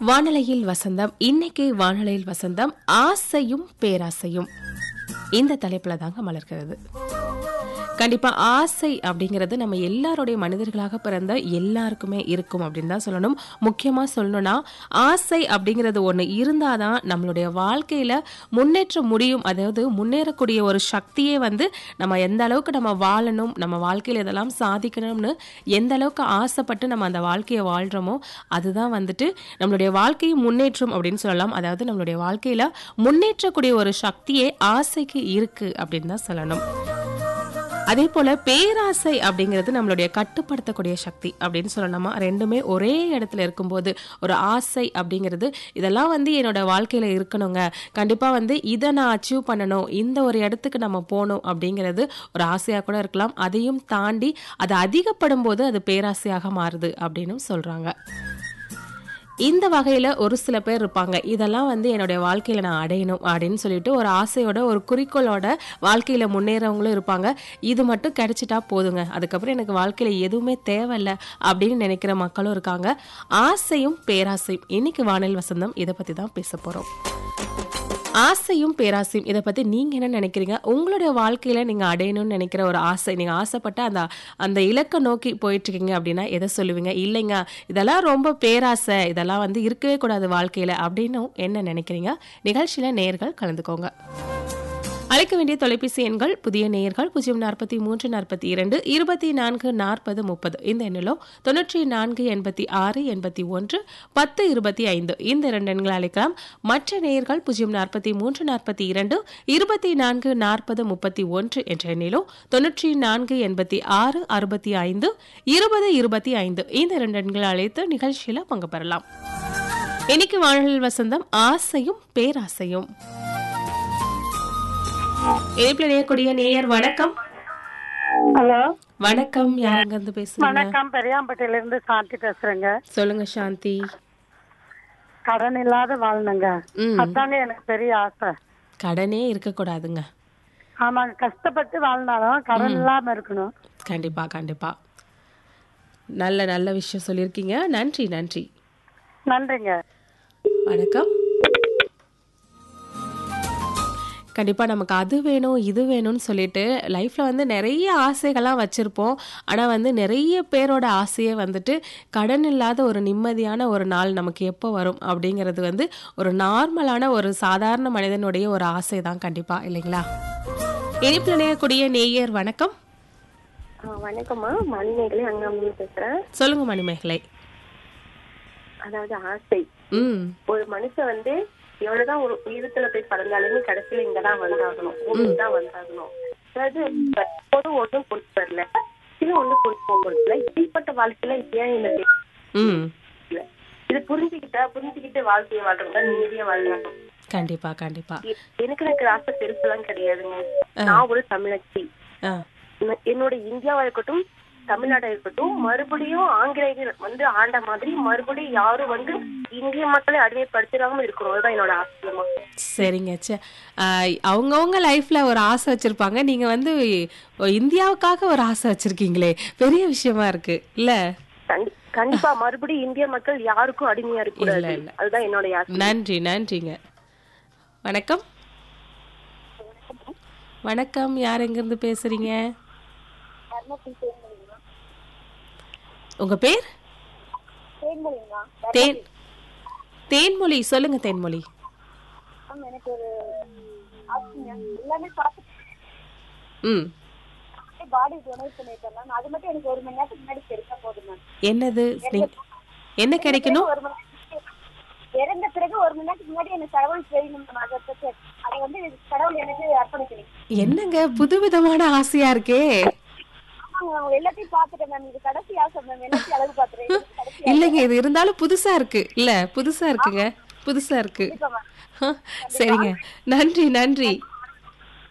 வானலையில் வசந்தம் இன்னைக்கு வானலையில் வசந்தம் ஆசையும் பேராசையும் இந்த தலைப்புல தாங்க மலர்கிறது கண்டிப்பா ஆசை அப்படிங்கிறது நம்ம எல்லாருடைய மனிதர்களாக பிறந்த எல்லாருக்குமே இருக்கும் அப்படின்னு தான் சொல்லணும் முக்கியமா சொல்லணும்னா ஆசை அப்படிங்கிறது ஒண்ணு இருந்தாதான் நம்மளுடைய வாழ்க்கையில முன்னேற்ற முடியும் அதாவது முன்னேறக்கூடிய ஒரு சக்தியே வந்து நம்ம எந்த அளவுக்கு நம்ம வாழணும் நம்ம வாழ்க்கையில இதெல்லாம் சாதிக்கணும்னு எந்த அளவுக்கு ஆசைப்பட்டு நம்ம அந்த வாழ்க்கையை வாழ்றோமோ அதுதான் வந்துட்டு நம்மளுடைய வாழ்க்கையை முன்னேற்றம் அப்படின்னு சொல்லலாம் அதாவது நம்மளுடைய வாழ்க்கையில முன்னேற்றக்கூடிய ஒரு சக்தியே ஆசைக்கு இருக்கு அப்படின்னு தான் சொல்லணும் அதே போல பேராசை அப்படிங்கிறது நம்மளுடைய கட்டுப்படுத்தக்கூடிய சக்தி அப்படின்னு சொல்லலாமா ரெண்டுமே ஒரே இடத்துல இருக்கும்போது ஒரு ஆசை அப்படிங்கிறது இதெல்லாம் வந்து என்னோட வாழ்க்கையில இருக்கணுங்க கண்டிப்பா வந்து இதை நான் அச்சீவ் பண்ணணும் இந்த ஒரு இடத்துக்கு நம்ம போகணும் அப்படிங்கிறது ஒரு ஆசையா கூட இருக்கலாம் அதையும் தாண்டி அது அதிகப்படும் போது அது பேராசையாக மாறுது அப்படின்னு சொல்றாங்க இந்த வகையில ஒரு சில பேர் இருப்பாங்க இதெல்லாம் வந்து என்னுடைய வாழ்க்கையில நான் அடையணும் அப்படின்னு சொல்லிட்டு ஒரு ஆசையோட ஒரு குறிக்கோளோட வாழ்க்கையில முன்னேறவங்களும் இருப்பாங்க இது மட்டும் கிடைச்சிட்டா போதுங்க அதுக்கப்புறம் எனக்கு வாழ்க்கையில எதுவுமே தேவையில்ல அப்படின்னு நினைக்கிற மக்களும் இருக்காங்க ஆசையும் பேராசையும் இன்னைக்கு வானில் வசந்தம் இதை பத்தி தான் பேச போறோம் ஆசையும் பேராசையும் இதை பத்தி நீங்க என்ன நினைக்கிறீங்க உங்களுடைய வாழ்க்கையில நீங்க அடையணும்னு நினைக்கிற ஒரு ஆசை நீங்க ஆசைப்பட்ட அந்த அந்த இலக்கை நோக்கி போயிட்டு இருக்கீங்க அப்படின்னா எதை சொல்லுவீங்க இல்லைங்க இதெல்லாம் ரொம்ப பேராசை இதெல்லாம் வந்து இருக்கவே கூடாது வாழ்க்கையில அப்படின்னு என்ன நினைக்கிறீங்க நிகழ்ச்சியில நேர்கள் கலந்துக்கோங்க அழைக்க வேண்டிய தொலைபேசி எண்கள் புதிய நேயர்கள் பூஜ்ஜியம் நாற்பத்தி மூன்று நாற்பத்தி இரண்டு இருபத்தி நான்கு நாற்பது முப்பது இந்த எண்ணிலோ தொண்ணூற்றி நான்கு எண்பத்தி ஆறு எண்பத்தி ஒன்று பத்து இருபத்தி ஐந்து இந்த இரண்டு எண்களை அழைக்கலாம் மற்ற நேயர்கள் பூஜ்ஜியம் நாற்பத்தி மூன்று நாற்பத்தி இரண்டு இருபத்தி நான்கு நாற்பது முப்பத்தி ஒன்று என்ற எண்ணிலோ தொண்ணூற்றி நான்கு எண்பத்தி ஆறு அறுபத்தி ஐந்து இருபது இருபத்தி ஐந்து இந்த இரண்டு எண்களை அழைத்து நிகழ்ச்சியில பங்கு பெறலாம் இன்னைக்கு வாழல் வசந்தம் ஆசையும் பேராசையும் இணைப்பில் இணையக்கூடிய நேயர் வணக்கம் ஹலோ வணக்கம் யாருங்க இருந்து பேசுறீங்க வணக்கம் பெரியாம்பட்டியில இருந்து சாந்தி பேசுறேங்க சொல்லுங்க சாந்தி கடன் இல்லாத வாழணுங்க ம். அதாங்க எனக்கு பெரிய ஆசை கடனே இருக்க கூடாதுங்க ஆமாங்க கஷ்டப்பட்டு வாழ்ந்தாலும் கடன் இல்லாம இருக்கணும் கண்டிப்பா கண்டிப்பா நல்ல நல்ல விஷயம் சொல்லியிருக்கீங்க நன்றி நன்றி நன்றிங்க வணக்கம் கண்டிப்பாக நமக்கு அது வேணும் இது வேணும்னு சொல்லிட்டு லைஃப்பில் வந்து நிறைய ஆசைகள்லாம் வச்சுருப்போம் ஆனால் வந்து நிறைய பேரோட ஆசையே வந்துட்டு கடன் இல்லாத ஒரு நிம்மதியான ஒரு நாள் நமக்கு எப்போ வரும் அப்படிங்கிறது வந்து ஒரு நார்மலான ஒரு சாதாரண மனிதனுடைய ஒரு ஆசை தான் கண்டிப்பாக இல்லைங்களா இனிப்பில் இணையக்கூடிய நேயர் வணக்கம் ஆ, வணக்கம்மா மணிமேகலை அங்காமி பேசுறேன் சொல்லுங்க மணிமேகலை அதாவது ஆசை ம் ஒரு மனுஷன் வந்து எவ்வளவுதான் ஒரு உயிரத்துல போய் பிறந்தாலுமே கடைசியில இங்கதான் வந்தாகணும் பூமிக்கு தான் வந்தாகணும் அதாவது எப்போதும் ஒண்ணும் கொண்டு வரல சில ஒண்ணும் கொண்டு போக முடியல இப்படிப்பட்ட வாழ்க்கையில ஏன் எனக்கு ம் தெரியல. இது புரிஞ்சுக்கிட்டா புரிஞ்சுக்கிட்டு வாழ்க்கையை வாழ்றதா நிம்மதியா வாழலாம் கண்டிப்பா கண்டிப்பா எ- எனக்கு இருக்கிற ஆசை பெருசுலாம் கிடையாதுங்க நான் ஒரு தமிழச்சி ஆ ந- என்னோட இந்தியாவா இருக்கட்டும் தமிழ்நாடா இருக்கட்டும் மறுபடியும் ஆங்கிலேயர் வந்து ஆண்ட மாதிரி மறுபடியும் யாரும் வந்து இந்திய மக்களை அடிமைப்படுத்திடாம இருக்கணும் அதுதான் என்னோட ஆசையமா சரிங்க சே அவங்கவுங்க லைஃப்ல ஒரு ஆசை வச்சிருப்பாங்க நீங்க வந்து இந்தியாவுக்காக ஒரு ஆசை வச்சிருக்கீங்களே பெரிய விஷயமா இருக்கு இல்ல கண்டி- கண்டிப்பா மறுபடியும் இந்திய மக்கள் யாருக்கும் அடிமையா இருக்க இல்ல, கூடாது இல்ல. அதுதான் என்னோட ஆசை நன்றி நன்றிங்க வணக்கம் வணக்கம் யார் எங்க இருந்து பேசுறீங்க உங்க பேர் தேன் தேன்மொழி சொல்லுங்க தேன்மொழி எனக்கு ஒரு ஆசைங்க எல்லாமே பார்த்து ம் பாடி டொனேட் பண்ணிருக்கேன் மேம் அது மட்டும் எனக்கு ஒரு மணி நேரத்துக்கு முன்னாடி கிடைக்க போதும் மேம் என்னது நீங்க- என்ன கிடைக்கணும் ஒரு மணி நேரத்துக்கு இறந்த பிறகு ஒரு மணி நேரத்துக்கு முன்னாடி எனக்கு கடவுள் தெரியணும் மேம் அதை பத்தி அதை வந்து கடவுள் எனக்கு அர்ப்பணிக்கணும் என்னங்க புதுவிதமான ஆசையா இருக்கே ஆமாங்க அவங்க எல்லாத்தையும் பார்த்துட்டேன் மேம் இது கடைசி ஆசை மேம் எல்லாத்தையும் அழகு பார்த்துட்டேன் இது கடைசி இல்லைங்க இது இருந்தாலும் புதுசா இருக்கு இல்ல புதுசா இருக்குங்க புதுசா இருக்கு ஆசை மேம் சரிங்க நன்றி நன்றி